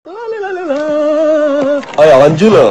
అంజులో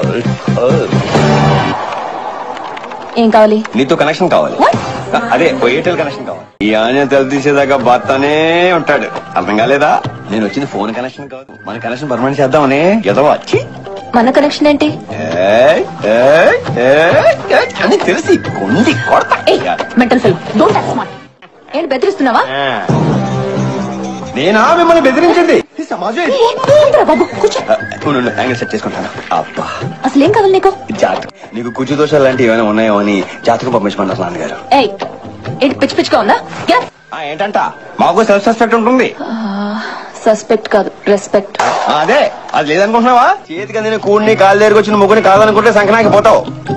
ఏం కావాలి నీతో కనెక్షన్ కావాలి అదే ఎయిర్టెల్ కనెక్షన్ కావాలి ఈ ఆంజనేయ తెల తీసేదాకా బాత్తనే ఉంటాడు అర్థం కాలేదా నేను వచ్చింది ఫోన్ కనెక్షన్ కాదు మన కనెక్షన్ పర్మనెంట్ చేద్దామని ఎదో వచ్చి మన కనెక్షన్ ఏంటి ఏయ్, ఏయ్, ఏయ్, ఏయ్ అని తెలిసి కొండి కొడతా మెంటల్ ఫిల్మ్ డోంట్ స్మార్ట్ ఏంటి బెదిరిస్తున్నావా ఆ. నేనా మిమ్మల్ని బెదిరించింది ఈ సమాజం ఇది. ఏంట్రా బాబు కూర్చో ఆ, ఉండు, ఉండు, యాంగిల్ సెట్ చేసుకుంటాను అబ్బా అసలు ఏం కావాలి నీకు జాతకం నీకు కుజు దోషాలు లాంటివి ఏమైనా ఉన్నాయో అని జాతకం పంపించమన్నారు నాన్నగారు ఏయ్ ఏంటి పిచ్చి పిచ్చిగా ఉందా Get. ఆ, ఏంటంట మాకు సెల్ఫ్ సస్పెక్ట్ ఉంటుంది సస్పెక్ట్ కాదు రెస్పెక్ట్ ఆ, అదే అది లేదనుకుంటున్నావా చేతికి అందిన కూడిని కాలు దగ్గరకు వచ్చిన ముగ్గుని కాదనుకుంటే సంకనాకి పోతావు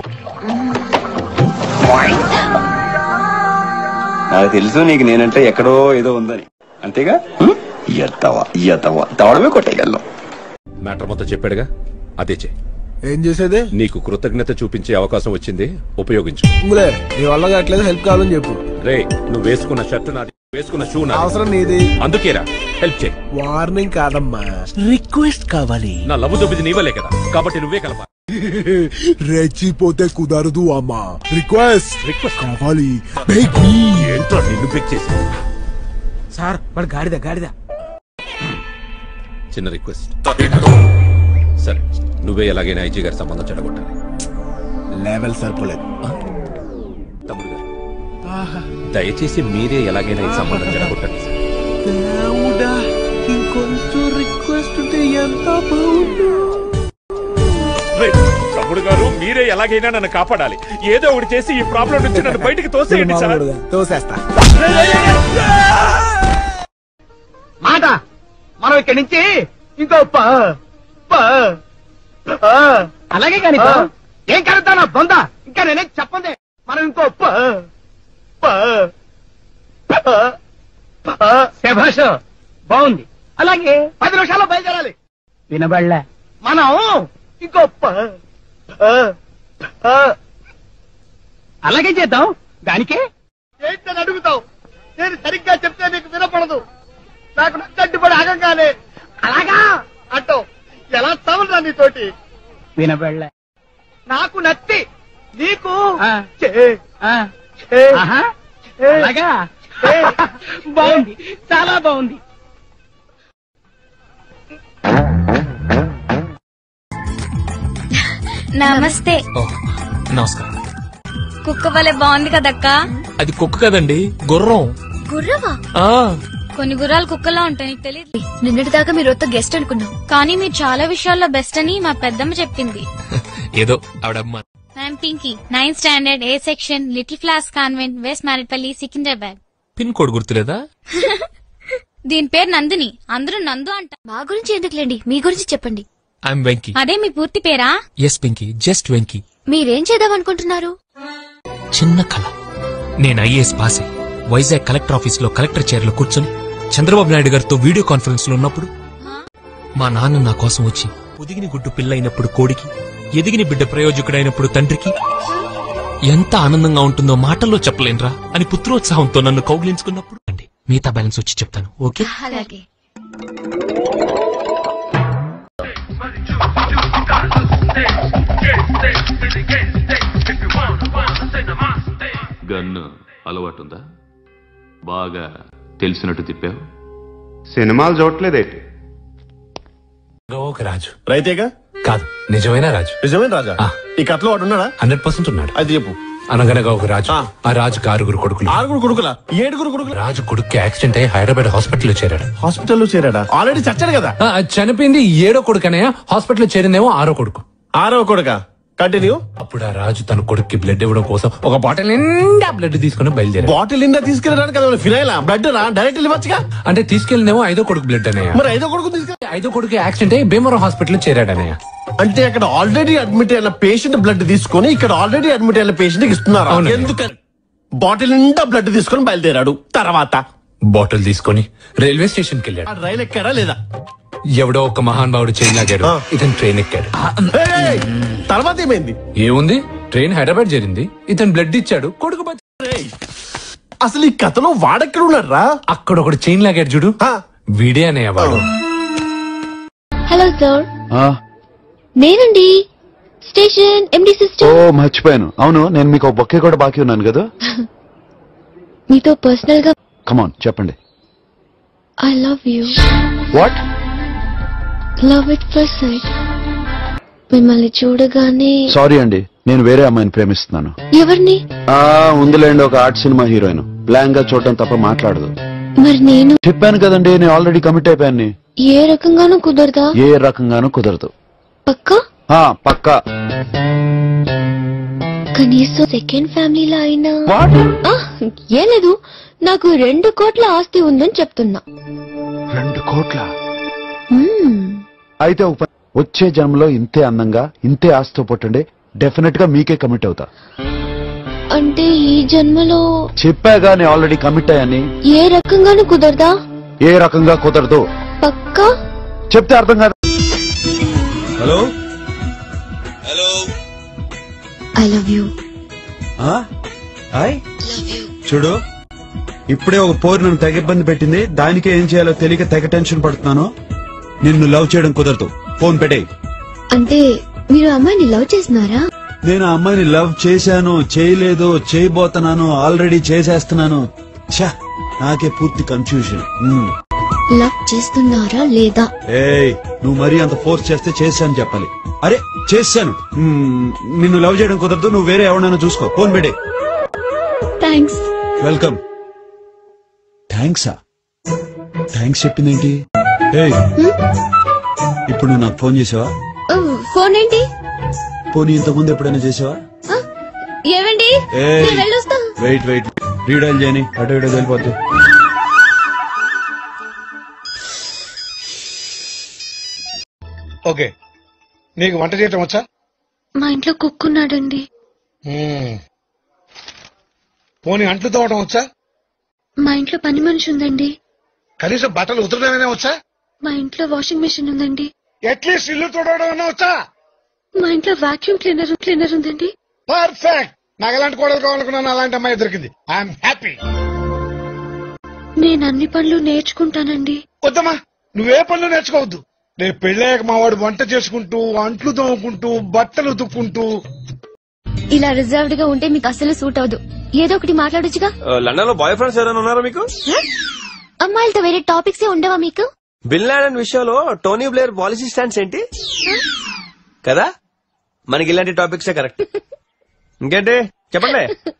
నాకు తెలుసు నీకు నేనంటే ఎక్కడో ఏదో ఉందని అంతేగా ఎత్తవా ఎత్తవా దవడమే కొట్టేయగలను మ్యాటర్ మొత్తం చెప్పాడుగా అదే చే ఏం చేసేది నీకు కృతజ్ఞత చూపించే అవకాశం వచ్చింది ఉపయోగించు ఇంగులే నీ వల్ల కావట్లేదు హెల్ప్ కావాలని చెప్పు రే నువ్వు వేసుకున్న షర్ట్ నాది వేసుకున్న షూ నాది అవసరం నీది అందుకేరా హెల్ప్ చేయి వార్నింగ్ కాదమ్మా రిక్వెస్ట్ కావాలి నా లవ్ దొబ్బిది నీవలే కదా కాబట్టి నువ్వే కలపాలి రెచ్చిపోతే కుదరదు అమ్మా రిక్వెస్ట్ రిక్వెస్ట్ కావాలి Beg me. ఏంట్రా నిన్ను పిక్ చేసి సార్ వాడు గాడిద గాడిద చిన్న రిక్వెస్ట్ సరే నువ్వే ఎలాగైనా ఐజీ గారి సంబంధం చెడగొట్టాలి లెవెల్ సరిపోలేదు తమ్ముడు గారు దయచేసి మీరే ఎలాగైనా ఈ సంబంధం చెడగొట్టండి సార్. దేవుడా ఇంకొంచెం రిక్వెస్ట్ ఉంటే ఎంత బాగుండు రే, తమ్ముడు గారు మీరే ఎలాగైనా నన్ను కాపాడాలి ఏదో ఒకటి చేసి ఈ ప్రాబ్లం నుంచి నన్ను బయటికి తోసేయండి సార్ తోసేస్తా మాట మనం ఇక్కడి నుంచి ఇంకో ప ప ప. అలాగే కాని ప. ఏం కలుగుతానా బొంద ఇంకా నేనేం చెప్పండి మనం ఇంకో ప ప ప. ప. శభాష బాగుంది అలాగే పది నిమిషాల్లో బయలుదేరాలి వినబడలే మనం ఇంకో ప ప. ప. అలాగే చేద్దాం దానికే ఏంటని అడుగుతావు నేను సరిగ్గా చెప్తే నీకు వినపడదు నాకు నచ్చట్టుబడి ఆగంగానే అలాగా అంటావు ఎలా చావరా నీతోటి వినబడలే నాకు నచ్చి నీకు చే చే అలాగా బాగుంది చాలా బాగుంది నమస్తే నమస్కారం కుక్క వలె బాగుంది కదక్క అది కుక్క కదండి గుర్రం గుర్రవా ఆ కొన్ని గుర్రాలు కుక్కలా ఉంటాయి నీకు తెలియదు నిన్నటి దాకా మీరు వద్ద గెస్ట్ అనుకున్నాం కానీ మీరు చాలా విషయాల్లో బెస్ట్ అని మా పెద్దమ్మ చెప్పింది ఏదో ఆవిడమ్మ I'm Pinky ninth standard A section little flower convent west Marredpally Secunderabad pin code గుర్తులేదా దీని పేరు నందిని అందరూ నందు అంట మా గురించి ఎందుకులేండి మీ గురించి చెప్పండి ఐఎమ్ వెంకీ అదే మీ పూర్తి పేరా ఎస్ పింకీ జస్ట్ వెంకీ మీరేం చేద్దాం అనుకుంటున్నారు చిన్న కళ నేను ఐఏఎస్ పాస్ అయ్యి వైజాగ్ కలెక్టర్ ఆఫీస్ లో కలెక్టర్ చైర్ లో కూర్చొని చంద్రబాబు నాయుడు గారితో వీడియో కాన్ఫరెన్స్ లో ఉన్నప్పుడు మా నాన్న నా కోసం వచ్చి పొదిగిన గుడ్డు పిల్లైనప్పుడు కోడికి ఎదిగిన బిడ్డ ప్రయోజకుడైనప్పుడు తండ్రికి ఎంత ఆనందంగా ఉంటుందో మాటల్లో చెప్పలేనురా అని పుత్రోత్సాహంతో నన్ను కౌగిలించుకున్నప్పుడు అండి మిగతా బ్యాలెన్స్ వచ్చి చెప్తాను ఓకే అలాగే గన్ను అలవాటుందా బాగా తెలిసినట్టు తిప్పావు సినిమాలు చూడట్లేదేంటి ఒక రాజు రైతేగా కాదు నిజమైన రాజు నిజమైన రాజా ఆ. ఈ కథలో వాడు ఉన్నాడా హండ్రెడ్ పర్సెంట్ ఉన్నాడు అది చెప్పు అనగనగా ఒక రాజు ఆ. ఆ రాజుకి ఆరుగురు కొడుకులు ఆరుగురు కొడుకులా ఏడుగురు కొడుకులా రాజు కొడుకు యాక్సిడెంట్ అయ్యి హైదరాబాద్ హాస్పిటల్లో చేరాడు హాస్పిటల్లో చేరాడా ఆల్రెడీ చచ్చాడు కదా ఆ, చనిపోయింది ఏడో కొడుకు అనయ్య హాస్పిటల్లో చేరిందేమో ఆరో కొడుకు ఆరవ కొడుక కంటిన్యూ అప్పుడు ఆ రాజు తన కొడుక్కి బ్లడ్ ఇవ్వడం కోసం ఒక బాటిల్ నిండా బ్లడ్ తీసుకుని బయలుదేరాడు బాటిల్ నిండా తీసుకెళ్ళడానికి కదా ఫినైల్ బ్లడ్ రా డైరెక్ట్ ఇవ్వచ్చుగా అంటే తీసుకెళ్ళినేమో ఐదో కొడుకు బ్లడ్ అనయ్య మరి ఐదో కొడుకు తీసుకెళ్ళి ఐదో కొడుకు యాక్సిడెంట్ అయ్యి భీమవరం హాస్పిటల్లో చేరాడు అనయ్య అంటే అక్కడ ఆల్రెడీ అడ్మిట్ అయిన పేషెంట్ బ్లడ్ తీసుకొని ఇక్కడ ఆల్రెడీ అడ్మిట్ అయిన పేషెంట్ ఇస్తున్నారు అవునండి. ఎందుకని బాటిల్ నిండా బ్లడ్ తీసుకొని బయలుదేరాడు తర్వాత బాటిల్ తీసుకొని రైల్వే స్టేషన్ కి వెళ్ళాడు ఆ రైలు ఎక్కాడా లేదా ఎవడో ఒక మహానుభావుడు చైన్ లాగాడు ఆ. ఇతను ట్రైన్ ఎక్కాడు ఏయ్, తర్వాత ఏమైంది ఏముంది ట్రైన్ హైదరాబాద్ చేరింది ఇతను బ్లడ్ ఇచ్చాడు కొడుకు బతి- ఏయ్, అసలు ఈ కథలో వాడెక్కడ ఉన్నారా అక్కడ ఒకడు చైన్ లాగాడు చూడు ఆ. వీడే అనేవాడు హలో సార్ నేనండి స్టేషన్ ఎండి ఓ సిస్టర్ మర్చిపోయాను అవును నేను మీకు ఒక బొక్కే కూడా బాకీ ఉన్నాను కదా మీతో పర్సనల్ గా కమాన్ చెప్పండి I love you what love at first sight మిమ్మల్ని చూడగానే సారీ అండి నేను వేరే అమ్మాయిని ప్రేమిస్తున్నాను ఎవరిని ఆ ఉందిలేండి ఒక ఆర్ట్ సినిమా హీరోయిన్ బ్లాంక్ గా చూడటం తప్ప మాట్లాడదు మరి నేను చెప్పాను కదండి నేను ఆల్రెడీ కమిట్ అయిపోయాను ఏ రకంగానూ కుదరదా ఏ రకంగానూ కుదరదు పక్కా ఆ పక్కా కనీసం సెకండ్ ఫ్యామిలీలో అయినా ఆ, ఏం లేదు నాకు రెండు కోట్ల ఆస్తి ఉందని చెప్తున్నా రెండు కోట్ల మ్మ్. అయితే ఒక పని- వచ్చే జన్మలో ఇంతే అందంగా ఇంతే ఆస్తితో పుట్టండి డెఫినెట్ గా మీకే కమిట్ అవుతా అంటే ఈ జన్మలో చెప్పాగా నేను ఆల్రెడీ కమిట్ అయ్యాని ఏ రకంగానూ కుదరదా ఏ రకంగా కుదరదు పక్కా చెప్తే అర్థం కాదు hello I love you hi చూడు ఇప్పుడే ఒక పోరు నన్ను తెగ ఇబ్బంది పెట్టింది దానికే ఏం చేయాలో తెలియక తెగ టెన్షన్ పడుతున్నాను నిన్ను లవ్ చేయడం కుదరదు ఫోన్ పెట్టేయ్ అంటే మీరు అమ్మాయిని లవ్ చేస్తున్నారా నేను ఆ అమ్మాయిని లవ్ చేశాను చేయలేదు చేయబోతున్నాను ఆల్రెడీ చేసేస్తున్నాను ఛ నాకే పూర్తి కన్ఫ్యూజన్ లవ్ చేస్తున్నారా లేదా ఏయ్ నువ్వు మరీ అంత ఫోర్స్ చేస్తే చేశాను చెప్పాలి అరే చేశాను మ్మ్, నిన్ను లవ్ చేయడం కుదరదు నువ్వు వేరే ఎవరినైనా చూసుకో ఫోన్ పెట్టే థ్యాంక్స్ వెల్కమ్ థ్యాంక్సా థ్యాంక్స్ చెప్పిందేంటి ఏయ్ ఇప్పుడు నువ్వు నాకు ఫోన్ చేసావా ఫోన్ ఏంటి పోనీ ఇంతకుముందు ఎప్పుడైనా చేసావా ఏమండి ఏయ్. నేను వెళ్ళొస్తా వెయిట్ వెయిట్ రీడైల్ చేయని అటు ఇటు వెళ్ళిపోద్ది ఓకే నీకు వంట చేయటం వచ్చా మా ఇంట్లో కుక్కున్నాడండి మ్మ్. పోనీ అంట్లు తోవటం వచ్చా మా ఇంట్లో పని మనిషి ఉందండి కనీసం బట్టలు ఉతరడమైనా వచ్చా మా ఇంట్లో వాషింగ్ మెషిన్ ఉందండి అట్లీస్ట్ ఇల్లు తోడవడం అన్నా వచ్చా మా ఇంట్లో వాక్యూమ్ క్లీనర్ క్లీనర్ ఉందండి పర్ఫెక్ట్ నాకు ఎలాంటి కోడలు కావాలనుకున్నాను అలాంటి అమ్మాయి దొరికింది ఐఎమ్ హ్యాపీ నేను అన్ని పనులు నేర్చుకుంటానండి వద్దమ్మా నువ్వే పనులు నేర్చుకోవద్దు రేపు పెళ్ళాక మా వాడు వంట చేసుకుంటూ అంట్లు తోముకుంటూ బట్టలు ఉతుక్కుంటూ ఇలా రిజర్వ్డ్ గా ఉంటే మీకు అసలు సూట్ అవదు ఏదో ఒకటి మాట్లాడొచ్చుగా లండన్ లో బాయ్ ఫ్రెండ్స్ ఎవరైనా ఉన్నారా మీకు అమ్మాయిలతో వేరే టాపిక్స్ ఏ ఉండవా మీకు బిల్ లాడెన్ విషయంలో టోనీ బ్లేయర్ పాలసీ స్టాండ్స్ ఏంటి కదా మనకి ఇలాంటి టాపిక్సే కరెక్ట్ ఇంకేంటి చెప్పండి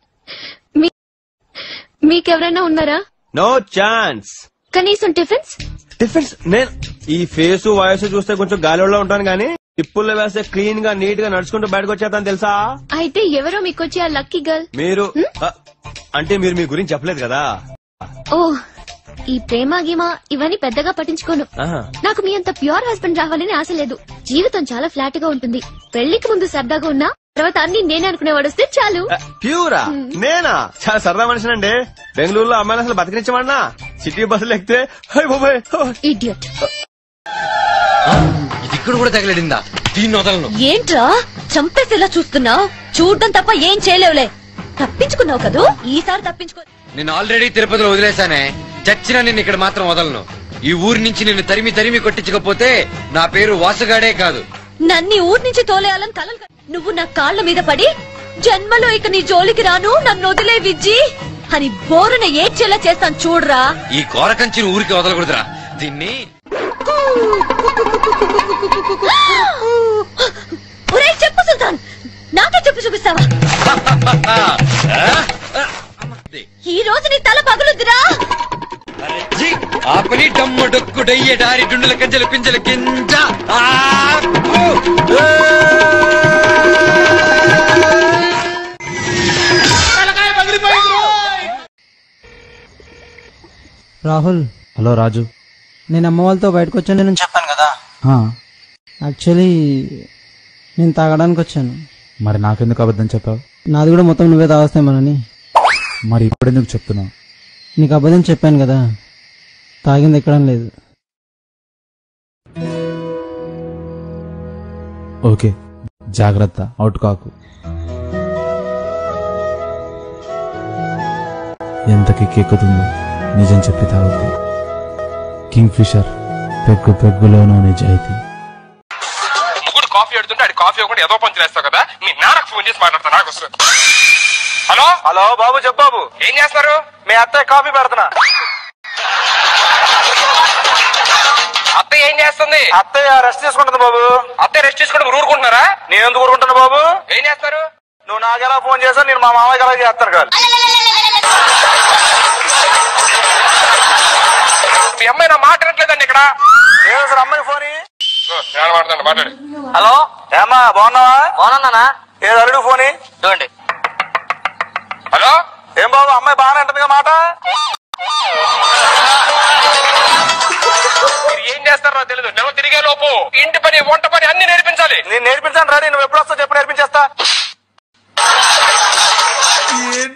మీకెవరైనా ఉన్నారా నో ఛాన్స్ కనీసం టిఫిన్స్ డిఫరెన్స్ నేను ఈ ఫేస్ వాయిస్ చూస్తే కొంచెం గాలిలో ఉంటాను కానీ టిప్పుల్లో వేస్తే క్లీన్ గా నీట్ గా నడుచుకుంటూ బయటకు వచ్చేస్తాను తెలుసా అయితే ఎవరో మీకు వచ్చి ఆ లక్కీ గర్ల్ మీరు ఆ, అంటే మీరు మీ గురించి చెప్పలేదు కదా ఓ ఈ ప్రేమ గీమ ఇవన్నీ పెద్దగా పట్టించుకోను ఆహా. నాకు మీ అంత ప్యూర్ హస్బెండ్ రావాలని ఆశ లేదు జీవితం చాలా ఫ్లాట్ గా ఉంటుంది పెళ్లికి ముందు సరదాగా ఉన్నా తర్వాత అన్ని నేనే అనుకునేవాడు వస్తే చాలు ప్యూరా నేనా చాలా సరదా మనిషినండి బెంగళూరులో అమ్మాయిలు అసలు బతికించమన్నా సిటీ బస్సులు ఎక్కితే హై బాబోయ్, హో. ఇడియట్ ఇక్కడ కూడా తగిలడిందా దీన్ని వదలను ఏంట్రా చంపేసేలా చూస్తున్నావు చూడడం తప్ప ఏం చేయలేవులే తప్పించుకున్నావు కదూ ఈసారి తప్పించుకో నేను ఆల్రెడీ తిరుపతిలో వదిలేశానే చచ్చినా నిన్ను ఇక్కడ మాత్రం వదలను ఈ ఊరి నుంచి నిన్ను తరిమి తరిమి కొట్టించకపోతే నా పేరు వాసుగాడే కాదు నన్ను ఊరి నుంచి తోలేయాలని కలలు కన్- నువ్వు నా కాళ్ళ మీద పడి జన్మలో ఇక నీ జోలికి రాను నన్ను వదిలే విజ్జి అని బోరున ఏడ్చేలా చేస్తాను చూడరా ఈ కోరకంచిని ఊరికి వదలకూడదురా దీన్ని ఒరే చెప్పు సుల్తాన్ నాకే చెప్పు చూపిస్తావా ఈ రోజు నీ తల పగులుద్దిరా జీ, ఆపని డమ్ము డొక్కు డయ్య డారి డుండుల కంచెల పింజల కింజ ఆ, ఊ, ఏ. రాహుల్ హలో రాజు నేను అమ్మ వాళ్ళతో బయటకు వచ్చాను నేను చెప్పాను కదా యాక్చువల్లీ నేను తాగడానికి వచ్చాను మరి నాకెందుకు అబద్ధం చెప్పావు నాది కూడా మొత్తం నువ్వే తాగస్తామని మరి ఇప్పుడెందుకు చెప్తున్నావు నీకు అబద్ధం చెప్పాను కదా తాగింది ఎక్కడం లేదు ఓకే జాగ్రత్త అవుట్ కాకు ఎంత కిక్కెక్కుతుందో నిజం చెప్పి తాగుద్ది కింగ్ ఫిషర్ పెగ్గు పెగ్గులోనూ నిజాయితీ కాఫీ అడుగుతుంటే అది కాఫీ ఒకటి ఏదో పని చేస్తావు కదా మీ నాన్నకు ఫోన్ చేసి మాట్లాడతా నాకు వస్తుంది హలో హలో బాబు చెప్పు బాబు ఏం చేస్తారు మీ అత్తయ్య కాఫీ పెడుతున్నా అత్తయ్య ఏం చేస్తుంది అత్తయ్య రెస్ట్ తీసుకుంటుంది బాబు అత్తయ్య రెస్ట్ తీసుకుంటే మీరు ఊరుకుంటున్నారా నేను ఎందుకు ఊరుకుంటున్నా బాబు ఏం చేస్తారు నువ్వు నాకు ఎలా ఫోన్ చేసావు నేను మా మామయ్య ఎలా చేస్తాను కాదు మీ అమ్మాయి నా మాట వినట్లేదండి ఇక్కడ లేదు సార్ అమ్మాయి ఫోన్ నేను మాట్లాడండి మాట్లాడి హలో ఏమ్మా బాగున్నావా బాగున్నానా ఏది అరుడు ఫోన్ చూడండి హలో ఏం బాబు అమ్మాయి బాగానే ఉంటుందిగా మాట మీరు ఏం చేస్తారో తెలియదు నెల తిరిగే లోపు ఇంటి పని వంట పని అన్ని నేర్పించాలి నేను నేర్పించాను రాడి నువ్వు ఎప్పుడు వస్తావు చెప్పు నేర్పించేస్తా ఏంటి